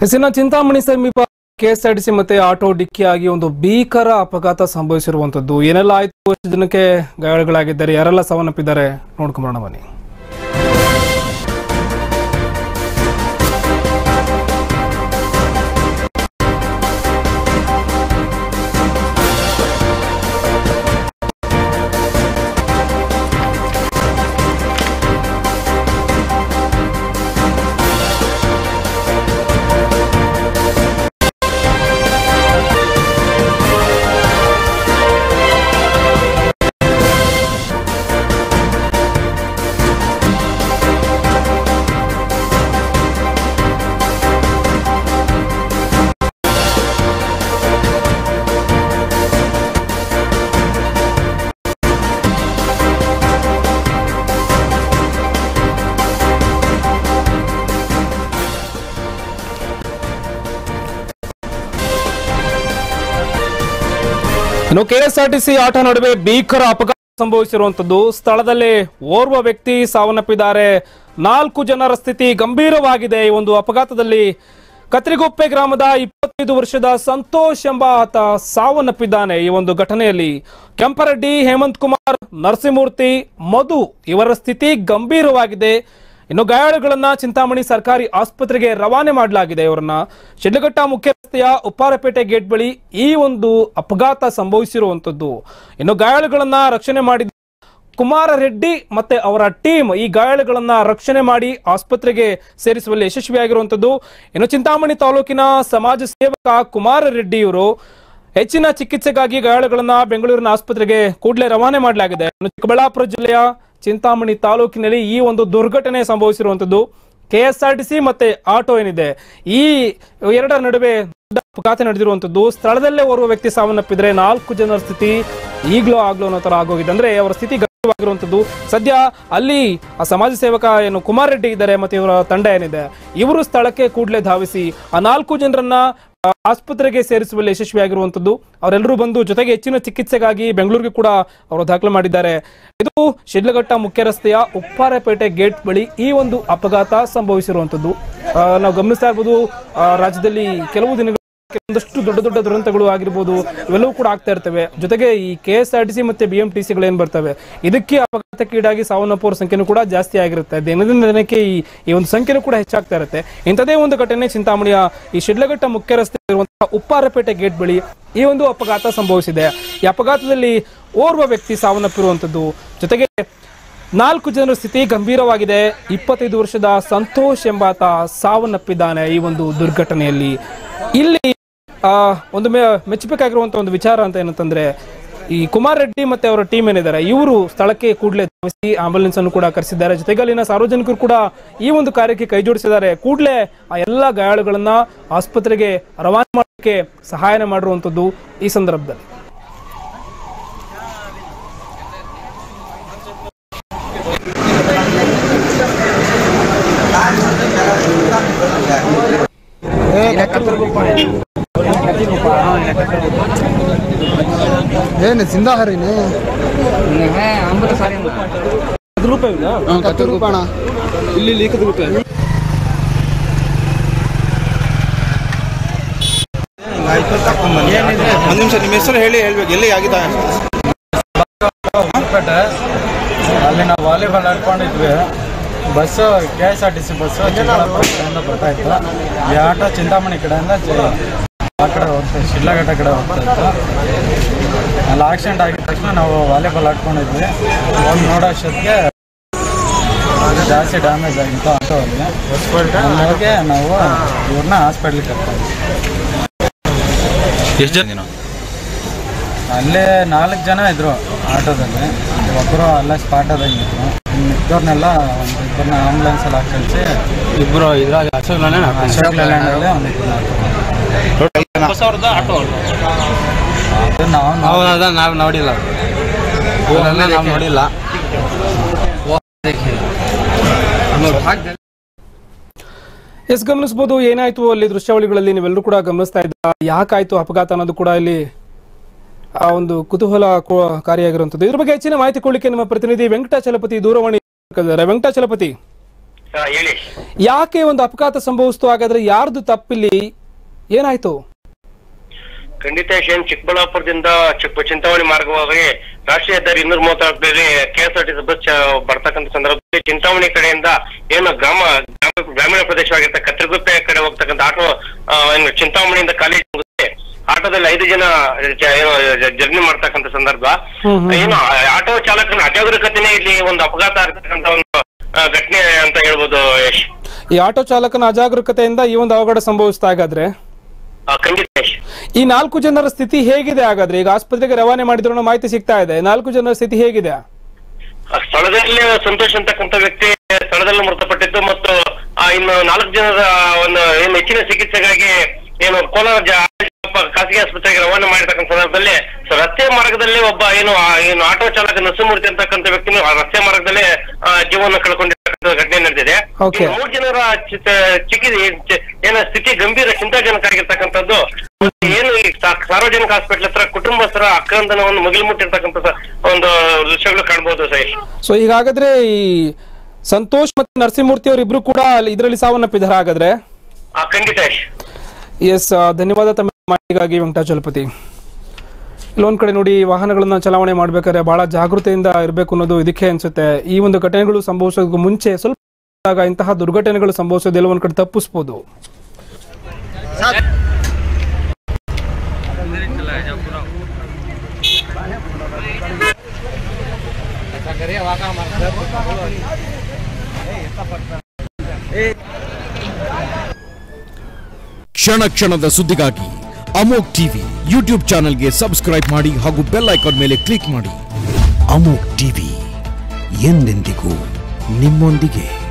ಹೆಸರಿನ ಚಿಂತಾಮಣಿ ಸಮೀಪ ಕೆಎಸ್ಆರ್ಟಿಸಿ ಮತ್ತೆ ಆಟೋ ಡಿಕ್ಕಿಯಾಗಿ ಒಂದು ಭೀಕರ ಅಪಘಾತ ಸಂಭವಿಸಿರುವಂತದ್ದು ಏನೆಲ್ಲ ಆಯ್ತು ಎಷ್ಟು ಜನಕ್ಕೆ ಗಾಯಗಳಾಗಿದ್ದಾರೆ ಯಾರೆಲ್ಲ ಸಾವನ್ನಪ್ಪಿದ್ದಾರೆ ನೋಡ್ಕೊಂಬರೋಣ ಬನ್ನಿ ಇನ್ನು ಕೆಎಸ್ಆರ್ಟಿಸಿ ಆಟೋ ನಡುವೆ ಭೀಕರ ಅಪಘಾತ ಸಂಭವಿಸಿರುವಂತದ್ದು ಸ್ಥಳದಲ್ಲಿ ಓರ್ವ ವ್ಯಕ್ತಿ ಸಾವನ್ನಪ್ಪಿದ್ದಾರೆ ನಾಲ್ಕು ಜನರ ಸ್ಥಿತಿ ಗಂಭೀರವಾಗಿದೆ ಈ ಒಂದು ಅಪಘಾತದಲ್ಲಿ ಕತ್ರಿಗುಪ್ಪೆ ಗ್ರಾಮದ ಇಪ್ಪತ್ತೈದು ವರ್ಷದ ಸಂತೋಷ್ ಎಂಬ ಆತ ಸಾವನ್ನಪ್ಪಿದ್ದಾನೆ ಈ ಒಂದು ಘಟನೆಯಲ್ಲಿ ಕೆಂಪರೆಡ್ಡಿ ಹೇಮಂತ್ ಕುಮಾರ್ ನರಸಿಂಹಮೂರ್ತಿ ಮಧು ಇವರ ಸ್ಥಿತಿ ಗಂಭೀರವಾಗಿದೆ ಇನ್ನು ಗಾಯಾಳುಗಳನ್ನ ಚಿಂತಾಮಣಿ ಸರ್ಕಾರಿ ಆಸ್ಪತ್ರೆಗೆ ರವಾನೆ ಮಾಡಲಾಗಿದೆ ಇವರನ್ನ ಶಿಡ್ಲಘಟ್ಟ ಮುಖ್ಯ ರಸ್ತೆಯ ಉಪ್ಪಾರಪೇಟೆ ಗೇಟ್ ಬಳಿ ಈ ಒಂದು ಅಪಘಾತ ಸಂಭವಿಸಿರುವಂತದ್ದು ಇನ್ನು ಗಾಯಾಳುಗಳನ್ನ ರಕ್ಷಣೆ ಮಾಡಿದ ಕುಮಾರ ರೆಡ್ಡಿ ಮತ್ತೆ ಅವರ ಟೀಮ್ ಈ ಗಾಯಾಳುಗಳನ್ನ ರಕ್ಷಣೆ ಮಾಡಿ ಆಸ್ಪತ್ರೆಗೆ ಸೇರಿಸುವಲ್ಲಿ ಯಶಸ್ವಿಯಾಗಿರುವಂತದ್ದು ಇನ್ನು ಚಿಂತಾಮಣಿ ತಾಲೂಕಿನ ಸಮಾಜ ಸೇವಕ ಕುಮಾರ ರೆಡ್ಡಿ ಇವರು ಹೆಚ್ಚಿನ ಚಿಕಿತ್ಸೆಗಾಗಿ ಗಾಯಾಳುಗಳನ್ನ ಬೆಂಗಳೂರಿನ ಆಸ್ಪತ್ರೆಗೆ ಕೂಡಲೇ ರವಾನೆ ಮಾಡಲಾಗಿದೆ ಇನ್ನು ಚಿಕ್ಕಬಳ್ಳಾಪುರ ಜಿಲ್ಲೆಯ ಚಿಂತಾಮಣಿ ತಾಲೂಕಿನಲ್ಲಿ ಈ ಒಂದು ದುರ್ಘಟನೆ ಸಂಭವಿಸಿರುವಂತದ್ದು ಕೆಎಸ್ಆರ್ಟಿಸಿ ಮತ್ತೆ ಆಟೋ ಏನಿದೆ ಈ ಎರಡರ ನಡುವೆ ದೊಡ್ಡ ಅಪಘಾತ ನಡೆದಿರುವಂತದ್ದು ಸ್ಥಳದಲ್ಲೇ ಓರ್ವ ವ್ಯಕ್ತಿ ಸಾವನ್ನಪ್ಪಿದ್ರೆ ನಾಲ್ಕು ಜನರ ಸ್ಥಿತಿ ಈಗ್ಲೋ ಆಗ್ಲೋ ಅನ್ನೋ ತರ ಆಗೋಗಿದೆ ಅಂದ್ರೆ ಅವರ ಸ್ಥಿತಿ ಗಂಭೀರವಾಗಿರುವಂತದ್ದು ಸದ್ಯ ಅಲ್ಲಿ ಆ ಸಮಾಜ ಸೇವಕ ಏನು ಕುಮಾರ್ ರೆಡ್ಡಿ ಇದ್ದಾರೆ ಮತ್ತೆ ಇವರ ತಂಡ ಏನಿದೆ ಇವರು ಸ್ಥಳಕ್ಕೆ ಕೂಡಲೇ ಧಾವಿಸಿ ಆ ನಾಲ್ಕು ಜನರನ್ನ ಆ, ಆಸ್ಪತ್ರೆಗೆ ಸೇರಿಸುವಲ್ಲಿ ಯಶಸ್ವಿಯಾಗಿರುವಂತದ್ದು ಅವರೆಲ್ಲರೂ ಬಂದು ಜೊತೆಗೆ ಹೆಚ್ಚಿನ ಚಿಕಿತ್ಸೆಗಾಗಿ ಬೆಂಗಳೂರಿಗೆ ಕೂಡ ಅವರು ದಾಖಲು ಮಾಡಿದ್ದಾರೆ ಇದು ಶಿಡ್ಲಘಟ್ಟ ಮುಖ್ಯ ರಸ್ತೆಯ ಉಪ್ಪಾರಪೇಟೆ ಗೇಟ್ ಬಳಿ ಈ ಒಂದು ಅಪಘಾತ ಸಂಭವಿಸಿರುವಂತದ್ದು ಆ, ನಾವು ಗಮನಿಸ್ತಾ ಇರ್ಬೋದು ಆ, ರಾಜ್ಯದಲ್ಲಿ ಕೆಲವು ದಿನಗಳ ಒಂದಷ್ಟು ದೊಡ್ಡ ದೊಡ್ಡ ದುರಂತಗಳು ಆಗಿರ್ಬೋದು ಇವೆಲ್ಲವೂ ಕೂಡ ಆಗ್ತಾ ಇರ್ತವೆ ಜೊತೆಗೆ ಈ K S R T C ಮತ್ತೆ ಬಿ ಎಂ ಟಿ ಸಿಗಳು ಏನ್ ಬರ್ತವೆ ಇದಕ್ಕೆ ಅಪಘಾತಕ್ಕೀಡಾಗಿ ಸಾವನ್ನಪ್ಪುವರ ಸಂಖ್ಯೆನೂ ಕೂಡ ಜಾಸ್ತಿ ಆಗಿರುತ್ತೆ ದಿನದಿಂದ ದಿನಕ್ಕೆ ಈ ಈ ಒಂದು ಸಂಖ್ಯೆನೂ ಕೂಡ ಹೆಚ್ಚಾಗ್ತಾ ಇರುತ್ತೆ ಇಂಥದೇ ಒಂದು ಘಟನೆ ಚಿಂತಾಮಣಿಯ ಈ ಶಿಡ್ಲಘಟ್ಟ ಮುಖ್ಯ ರಸ್ತೆ ಇರುವಂತಹ ಉಪ್ಪಾರಪೇಟೆ ಗೇಟ್ ಬಳಿ ಈ ಒಂದು ಅಪಘಾತ ಸಂಭವಿಸಿದೆ ಈ ಅಪಘಾತದಲ್ಲಿ ಓರ್ವ ವ್ಯಕ್ತಿ ಸಾವನ್ನಪ್ಪಿರುವಂತದ್ದು ಜೊತೆಗೆ ನಾಲ್ಕು ಜನರ ಸ್ಥಿತಿ ಗಂಭೀರವಾಗಿದೆ ಇಪ್ಪತ್ತೈದು ವರ್ಷದ ಸಂತೋಷ್ ಎಂಬಾತ ಸಾವನ್ನಪ್ಪಿದ್ದಾನೆ ಈ ಒಂದು ದುರ್ಘಟನೆಯಲ್ಲಿ ಇಲ್ಲಿ ಆ, ಒಂದು ಮೆ ಮೆಚ್ಚಬೇಕಾಗಿರುವಂತ ಒಂದು ವಿಚಾರ ಅಂತ ಏನಂತಂದ್ರೆ ಈ ಕುಮಾರ್ ರೆಡ್ಡಿ ಮತ್ತೆ ಅವರ ಟೀಮ್ ಏನಿದ್ದಾರೆ ಇವರು ಸ್ಥಳಕ್ಕೆ ಕೂಡಲೇ ಧಾವಿಸಿ ಆಂಬುಲೆನ್ಸ್ ಅನ್ನು ಕೂಡ ಕರೆಸಿದ್ದಾರೆ ಜೊತೆಗೆ ಅಲ್ಲಿನ ಸಾರ್ವಜನಿಕರು ಕೂಡ ಈ ಒಂದು ಕಾರ್ಯಕ್ಕೆ ಕೈ ಜೋಡಿಸಿದ್ದಾರೆ ಕೂಡಲೇ ಆ ಎಲ್ಲ ಗಾಯಾಳುಗಳನ್ನ ಆಸ್ಪತ್ರೆಗೆ ರವಾನೆ ಮಾಡೋಕ್ಕೆ ಸಹಾಯನ ಮಾಡಿರುವಂತದ್ದು ಈ ಸಂದರ್ಭದಲ್ಲಿ ಏನು ಸಿಂಧಾಹರಿನೇ ಹತ್ತು ರೂಪಾಯಿ ಹತ್ತು ರೂಪಾಯಿ ಇಲ್ಲಿ ಲೀಕದ ರೂಪಾಯಿ ಒಂದು ನಿಮಿಷ ನಿಮ್ಮ ಹೆಸರು ಹೇಳಿ ಹೇಳ್ಬೇಕು ಎಲ್ಲಿ ಆಗಿದೆ ಹೊಸಪೇಟೆ ಅಲ್ಲಿ ನಾವು ವಾಲಿಬಾಲ್ ಆಡ್ಕೊಂಡಿದ್ವಿ bus K S R T C bus Chikkaballapura ಕಡೆಯಿಂದ ಬರ್ತಾ ಇತ್ತು ಈ ಆಟೋ ಚಿಂತಾಮಣಿ ಕಡೆಯಿಂದ ಚಿ- ಆ ಕಡೆ ಹೋಗ್ತಾ ಶಿಡ್ಲಘಟ್ಟ ಕಡೆ ಹೋಗ್ತಾ ಇತ್ತು ಅಲ್ಲಿ ಆಕ್ಸಿಡೆಂಟ್ ಆಗಿದ ತಕ್ಷಣ ನಾವು ವಾಲಿಬಾಲ್ ಆಡ್ಕೊಂಡಿದ್ವಿ ಒಂದು ನೋಡೋ ಅಷ್ಟೊತ್ತಿಗೆ ಜಾಸ್ತಿ ಡ್ಯಾಮೇಜ್ ಆಗಿತ್ತು ಆಟೋ ಅಲ್ಲಿ ಹಂಗಾಗಿ ನಾವು ಇವ್ರನ್ನ ಹಾಸ್ಪಿಟ್ಲಿಗೆ ಕರ್ಕೊಂಡು ಎಷ್ಟು ಜನ ಅಲ್ಲೇ ನಾಲ್ಕು ಜನ ಇದ್ರು ಆಟೋದಲ್ಲಿ ಒಬ್ಬರು ಅಲ್ಲೇ ಸ್ಪಾಟ್ ಆದಂಗಿದ್ರು ಮಿಕ್ಕವ್ರನ್ನೆಲ್ಲ ಒಂದು ಇಬ್ಬರನ್ನ ಆಂಬುಲೆನ್ಸ್ ಅಲ್ಲಿ ಹಾಕಿ ಇಬ್ರು ಇದ್ರಾಗ ಅಶೋಕ್ ಅಶೋಕ್ ಲೇಲ್ಯಾಂಡಲ್ಲಿ ಒಂದು ಇಬ್ಬರನ್ನ ಅದು ನಾವು ನಾವು ನಾವು ನೋಡಿಲ್ಲ ನಾವು ನೋಡಿಲ್ಲ ಎಸ್ ಗಮನಿಸಬಹುದು ಏನಾಯ್ತು ಅಲ್ಲಿ ದೃಶ್ಯಾವಳಿಗಳಲ್ಲಿ ನೀವೆಲ್ಲರೂ ಕೂಡ ಗಮನಿಸ್ತಾ ಇದ್ದ ಯಾಕಾಯ್ತು ಅಪಘಾತ ಅನ್ನೋದು ಕೂಡ ಇಲ್ಲಿ ಆ ಒಂದು ಕುತೂಹಲ ಕೋ- ಕಾರಿಯಾಗಿರುವಂತದ್ದು ಇದ್ರ ಬಗ್ಗೆ ಹೆಚ್ಚಿನ ಮಾಹಿತಿ ಕೊಡ್ಲಿಕ್ಕೆ ನಮ್ಮ ಪ್ರತಿನಿಧಿ ವೆಂಕಟಾಚಲಪತಿ ದೂರವಾಣಿ ಇದ್ದಾರೆ. ವೆಂಕಟಾಚಲಪತಿ ಹಾ, ಹೇಳಿ ಯಾಕೆ ಒಂದು ಅಪಘಾತ ಸಂಭವಿಸ್ತು ಹಾಗಾದ್ರೆ ಯಾರ್ದು ತಪ್ಪಿಲ್ಲಿ ಏನಾಯ್ತು ಖಂಡಿತ ಏನ್ ಚಿಕ್ಕಬಳ್ಳಾಪುರದಿಂದ ಚಿಕ್ಕ ಚಿಂತಾಮಣಿ ಮಾರ್ಗವಾಗಿ ರಾಷ್ಟ್ರೀಯ ಹೆದ್ದಾರಿ ಇನ್ನೂರ ಮೂವತ್ತಾರರಲ್ಲಿ ಕೆಎಸ್ಆರ್ಟಿಸಿ ಬಸ್ ಚ- ಬರ್ತಕ್ಕಂಥ ಸಂದರ್ಭದಲ್ಲಿ ಚಿಂತಾಮಣಿ ಕಡೆಯಿಂದ ಏನು ಗ್ರಾಮ ಗ್ರಾಮ- ಗ್ರಾಮೀಣ ಪ್ರದೇಶವಾಗಿರ್ತ ಕತ್ರಗುಪ್ಪೆ ಕಡೆ ಹೋಗ್ತಕ್ಕಂಥ ಆಟೋ ಆ, ಏನು ಚಿಂತಾಮಣಿಯಿಂದ ಕಾಲೇಜ್ ಮುಗುತ್ತೆ ಆಟೋದಲ್ಲಿ ಐದು ಜನ ಜ- ಏನು ಜರ್ನಿ ಮಾಡ್ತಕ್ಕಂಥ ಸಂದರ್ಭ ಹ್ಮ್, ಹ್ಮ್. ಏನು ಆ ಆಟೋ ಚಾಲಕನ ಅಜಾಗರೂಕತೆನೇ ಇಲ್ಲಿ ಒಂದು ಅಪಘಾತ ಆಗ್ತಕ್ಕಂಥ ಒಂದು ಆ, ಘಟನೆ ಅಂತ ಹೇಳ್ಬೋದು ಯಶ್ ಈ ಆಟೋ ಚಾಲಕನ ಅಜಾಗರೂಕತೆಯಿಂದ ಈ ಒಂದು ಅವಘಡ ಸಂಭವಿಸ್ತಾ ಹಾಗಾದ್ರೆ ಆ, ಖಂಡಿತ ಯಶ್ ಈ ನಾಲ್ಕು ಜನರ ಸ್ಥಿತಿ ಹೇಗಿದೆ ಹಾಗಾದ್ರೆ ಈಗ ಆಸ್ಪತ್ರೆಗೆ ರವಾನೆ ಮಾಡಿದ್ರು ಅನ್ನೋ ಮಾಹಿತಿ ಸಿಗ್ತಾ ಇದೆ ನಾಲ್ಕು ಜನರ ಸ್ಥಿತಿ ಹೇಗಿದೆ ಆ ಸ್ಥಳದಲ್ಲೇ ಸಂತೋಷ್ ಅಂತಕ್ಕಂಥ ವ್ಯಕ್ತಿ ಸ್ಥಳದಲ್ಲಿ ಮೃತಪಟ್ಟಿದ್ದು ಮತ್ತು ಆ ಇನ್ನು ನಾಲ್ಕು ಜನರ ಒಂದು ಏನು ಹೆಚ್ಚಿನ ಚಿಕಿತ್ಸೆಗಾಗಿ ಏನು ಕೋಲಾರ ಜ- ಖಾಸಗಿ ಆಸ್ಪತ್ರೆಗೆ ರವಾನೆ ಮಾಡಿರ್ತಕ್ಕಂಥ ಸಂದರ್ಭದಲ್ಲಿ ಸೊ ರಸ್ತೆ ಮಾರ್ಗದಲ್ಲಿ ಒಬ್ಬ ಏನು ಆ ಏನು ಆಟೋ ಚಾಲಕ ನರಸಿಂಹಮೂರ್ತಿ ಅಂತಕ್ಕಂಥ ವ್ಯಕ್ತಿನು ಆ ರಸ್ತೆ ಮಾರ್ಗದಲ್ಲೇ ಆ, ಜೀವನ ಕಳ್ಕೊಂಡಿರ್ತಕ್ಕಂಥ ಘಟನೆ ನಡೆದಿದೆ Okay. ಇನ್ನು ಮೂರು ಜನರ ಚಿತ್ತ- ಚಿಕಿತ್ಸೆ ಏನು ಸ್ಥಿತಿ ಗಂಭೀರ ಚಿಂತಾಜನಕ ಆಗಿರ್ತಕ್ಕಂಥದ್ದು ಮತ್ತೆ ಏನು ಈ ಸಾ- ಸಾರ್ವಜನಿಕ ಹಾಸ್ಪಿಟಲ್ ಹತ್ರ ಕುಟುಂಬಸ್ಥರ ಅಕ್ರಂದನವನ್ನು ಮುಗಿಲು ಮುಟ್ಟಿರ್ತಕ್ಕಂಥ ಸ- ಒಂದು ದೃಶ್ಯಗಳು ಕಾಣ್ಬೋದು ಸಹೇಶ್ ಸೊ ಈಗ ಹಾಗಾದ್ರೆ ಈ ಸಂತೋಷ್ ಮತ್ತು ನರಸಿಂಹಮೂರ್ತಿ ಅವರಿಬ್ರು ಕೂಡ ಅಲ್ಲಿ ಇದರಲ್ಲಿ ಸಾವನ್ನಪ್ಪಿದ್ದಾರೆ ಹಾಗಾದ್ರೆ ಆ, ಖಂಡಿತ ಯಶ್ ಎಸ್ ಧನ್ಯವಾದ ತಮ್ಮ ಮಾಹಿತಿಗಾಗಿ ವೆಂಕಟಾಚಲಪತಿ ಇಲ್ಲೊಂದ್ ಕಡೆ ನೋಡಿ ವಾಹನಗಳನ್ನ ಚಲಾವಣೆ ಮಾಡ್ಬೇಕಾದ್ರೆ ಬಹಳ ಜಾಗೃತೆಯಿಂದ ಇರಬೇಕು ಅನ್ನೋದು ಇದಕ್ಕೆ ಅನ್ಸುತ್ತೆ ಈ ಒಂದು ಘಟನೆಗಳು ಸಂಭವಿಸೋದಕ್ಕೂ ಮುಂಚೆ ಸ್ವಲ್ಪ ಆಗ ಇಂತಹ ದುರ್ಘಟನೆಗಳು ಸಂಭವಿಸೋದೆಲ್ಲ ಒಂದ್ ಕಡೆ ತಪ್ಪಿಸ್ಬೋದು ಕ್ಷಣ ಕ್ಷಣದ ಸುದ್ದಿಗಾಗಿ ಅಮೋಕ್ ಟಿವಿ ಯೂಟ್ಯೂಬ್ ಚಾನೆಲ್ಗೆ ಸಬ್ಸ್ಕ್ರೈಬ್ ಮಾಡಿ ಹಾಗೂ ಬೆಲ್ ಐಕಾನ್ ಮೇಲೆ ಕ್ಲಿಕ್ ಮಾಡಿ ಅಮೋಕ್ ಟಿವಿ ಎಂದೆಂದಿಗೂ ನಿಮ್ಮೊಂದಿಗೆ